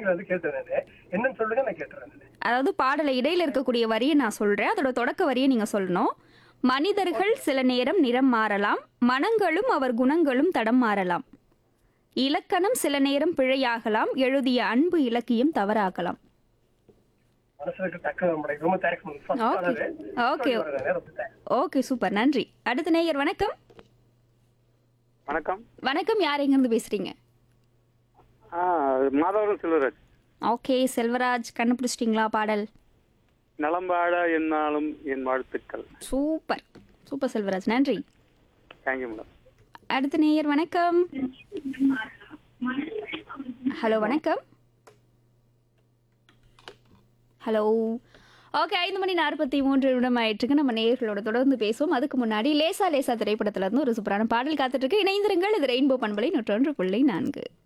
வரிகள் வந்து கேட்டுறேன் என்னன்னு சொல்லுங்க நான் கேட்டுறேன் அதாவது பாடல இடையில இருக்கக்கூடிய வரியை நான் சொல்றேன் அதோட தொடக்க வரியை நீங்க சொல்லணும் மனிதர்கள் சில நேரம் நிறம் மாறலாம் மனங்களும் அவர் குணங்களும் தடம் மாறலாம் இலக்கணம் சில நேரம் பிழையாகலாம் எழுதிய அன்பு இலக்கியம் தவறாகலாம் மனசுக்கு தக்க நம்முடைய ரொம்ப Okay. Okay. Thanks okay super நன்றி அடுத்த நேயர் வணக்கம் வணக்கம் வணக்கம் யார் எங்கிருந்து பேசுறீங்க ஆ மாதவரம் செல்வராஜ் ஓகே செல்வராஜ் கண்டுபிடிச்சிட்டிங்களா பாடல் நலம்பாட என்னாலும் என் வாழ்த்துக்கள் சூப்பர் சூப்பர் செல்வராஜ் நன்றி தேங்க்யூ மேடம் அடுத்த நேயர் வணக்கம் ஹலோ வணக்கம் ஹலோ ஓகே ஐந்து மணி நாற்பத்தி மூன்று நிமிடம் ஆயிட்டுருக்கு நம்ம நேயர்களோட தொடர்ந்து பேசுவோம் அதுக்கு முன்னாடி லேசா லேசா திரைப்படத்துல இருந்து ஒரு சூப்பரான பாடல் காத்துட்டு இருக்கு இணைந்திருங்கள் இது ரெயின்போ பண்பலை நூற்றொன்று புள்ளி நான்கு